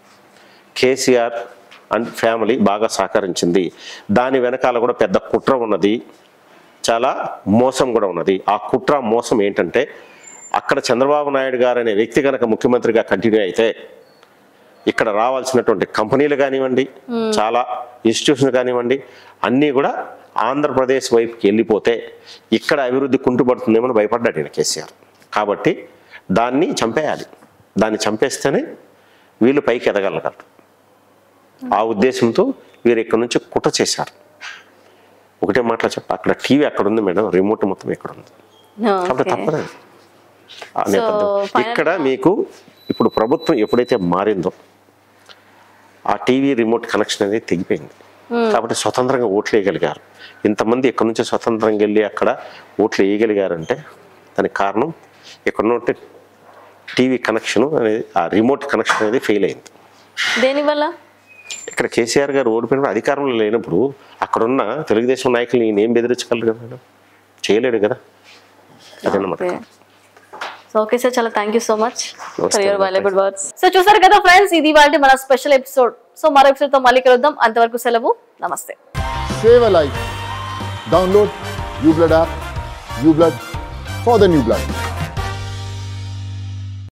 కేసీఆర్ అండ్ ఫ్యామిలీ బాగా సహకరించింది దాని వెనకాల కూడా పెద్ద కుట్ర ఉన్నది చాలా మోసం కూడా ఉన్నది ఆ కుట్ర మోసం ఏంటంటే అక్కడ చంద్రబాబు నాయుడు గారు అనే వ్యక్తి కనుక ముఖ్యమంత్రిగా కంటిన్యూ అయితే ఇక్కడ రావాల్సినటువంటి కంపెనీలు కానివ్వండి చాలా ఇన్స్టిట్యూషన్ కానివ్వండి అన్నీ కూడా ఆంధ్రప్రదేశ్ వైపుకి వెళ్ళిపోతే ఇక్కడ అభివృద్ధి కుంటుపడుతుందేమో భయపడ్డాడు ఈయన కేసీఆర్ కాబట్టి దాన్ని చంపేయాలి దాన్ని చంపేస్తేనే వీళ్ళు పైకి ఎదగలగలరు ఆ ఉద్దేశంతో వీరు ఇక్కడ నుంచి కుట్ర చేశారు ఒకటే మాటలో చెప్ప అక్కడ టీవీ అక్కడ ఉంది మేడం రిమోట్ మొత్తం ఇక్కడ ఉంది కాబట్టి ఓకే తప్పదు ఆ నేపథ్యం. final- ఇక్కడ మీకు ఇప్పుడు ప్రభుత్వం ఎప్పుడైతే మారిందో ఆ టీవీ రిమోట్ కనెక్షన్ అనేది తెగిపోయింది కాబట్టి స్వతంత్రంగా ఓట్లు వేయగలిగారు ఇంతమంది ఇక్కడ నుంచి స్వతంత్రంగా వెళ్ళి అక్కడ ఓట్లు వేయగలిగారంటే దానికి కారణం ఇక్కడ ఉన్నటువంటి టీవీ కనెక్షన్ అనేది ఆ రిమోట్ కనెక్షన్ అనేది ఫెయిల్ అయింది దేనివల్ల ఇక్కడ కేసీఆర్ గారు ఓడిపోయినప్పుడు అధికారంలో లేనప్పుడు అక్కడున్న తెలుగుదేశం నాయకులు ఈయన ఏం బెదిరించగలరు కదా మేడం చేయలేడు కదా అదన్నమాట ఓకే సో ఓకే సార్ చాలా థ్యాంక్ యూ సో మచ్ నమస్తే ఫర్ యువర్ అమ్మా. వాల్యుబుల్ వర్డ్స్ సో చూసారు కదా ఫ్రెండ్స్ ఇది వాళ్ళ మన స్పెషల్ ఎపిసోడ్ సో మరో ఎపిసోడ్ తో మళ్ళీ కలుద్దాం అంతవరకు సెలవు నమస్తే Save a life. Download uBlood app. uBlood for the new blood.